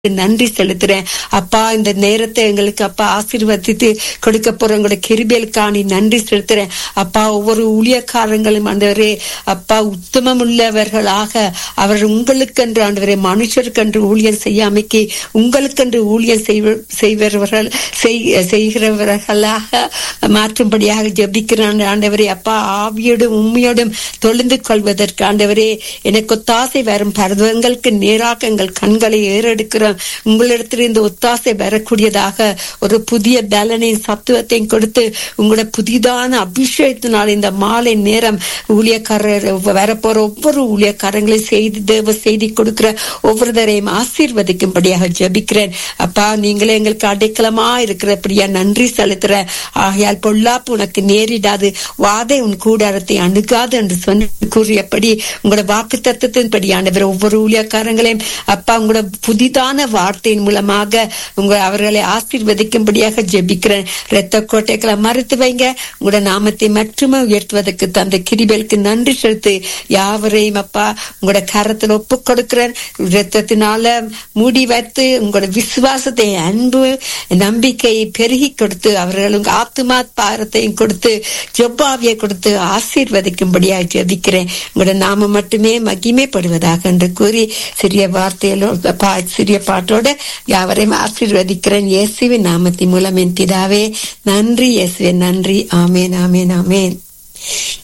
நன்றி செலுத்துறேன் அப்பா இந்த நேரத்தை எங்களுக்கு அப்பா ஆசீர்வதித்து கொடுக்க போற உங்களோட கிருபேலுக்காணி நன்றி செலுத்துறேன் அப்பா ஒவ்வொரு ஊழியக்காரங்களும் ஆண்டவரே அப்பா உத்தமம் உள்ளவர்களாக அவர் உங்களுக்கென்று ஆண்டவரே மனுஷருக்கென்று ஊழியம் செய்யாமைக்கு உங்களுக்கென்று ஊழியம் செய்வ- செய்வர்கள் செய்- செய்கிறவர்களாக மாற்றும்படியாக ஜெபிக்கிறான் ஆண்டவரே அப்பா ஆவியோடும் உண்மையோடும் தொழுந்து கொள்வதற்கு ஆண்டவரே எனக்கு ஒத்தாசை வரும் பருவங்களுக்கு நேராக எங்கள் கண்களை ஏறெடுக்கிறோம் உங்களிடத்தில் இந்த ஒத்தாசை வரக்கூடியதாக ஒரு புதிய பலனையும் சத்துவத்தையும் கொடுத்து உங்களோட புதிதான அபிஷேகத்தினால் இந்த மாலை நேரம் ஊழியக்காரர் வரப்போற ஒவ்வொரு ஊழியக்காரங்களையும் செய்தி தேவ செய்தி கொடுக்கிற ஒவ்வொருத்தரையும் ஆசீர்வதிக்கும்படியாக ஜெபிக்கிறேன் அப்பா நீங்களே எங்களுக்கு அடைக்கலமா இருக்கிறபடியா நன்றி செலுத்துறேன் ஆகையால் பொல்லாப்பு உனக்கு நேரிடாது வாதை உன் கூடாரத்தை அணுகாது என்று சொன்ன கூறியபடி உங்களோட வாக்கு தத்துவத்தின்படி ஆண்டவர் ஒவ்வொரு ஊழியக்காரங்களையும் அப்பா உங்களோட புதிதான வார்த்தையின் மூலமாக உங்க அவர்களை ஆசீர்வதிக்கும்படியாக ஜெபிக்கிறேன் இரத்த கோட்டைகளை மறுத்து வைங்க உங்களோட நாமத்தை மட்டுமே உயர்த்துவதற்கு தந்த கிரிபலுக்கு நன்றி செலுத்து யாவரையும் அப்பா உங்களோட கரத்தில் ஒப்பு கொடுக்கிறேன் இரத்தத்தினால மூடி வைத்து உங்களோட விசுவாசத்தை அன்பு நம்பிக்கையை பெருகி கொடுத்து அவர்களுக்கு ஆத்துமா பாரத்தையும் கொடுத்து ஜொப்பாவியை கொடுத்து ஆசீர்வதிக்கும்படியாக ஜெபிக்கிறேன் உங்களோட நாம மட்டுமே மகிமைப்படுவதாக என்று கூறி சிறிய வார்த்தையிலோ பா- சிறிய பாட்டோட யாவரையும் ஆசீர்வதிக்கிறேன் இயேசுவின் நாமத்தின் மூலம் என் பிதாவே நன்றி இயேசுவே நன்றி ஆமேன் ஆமேன் ஆமேன்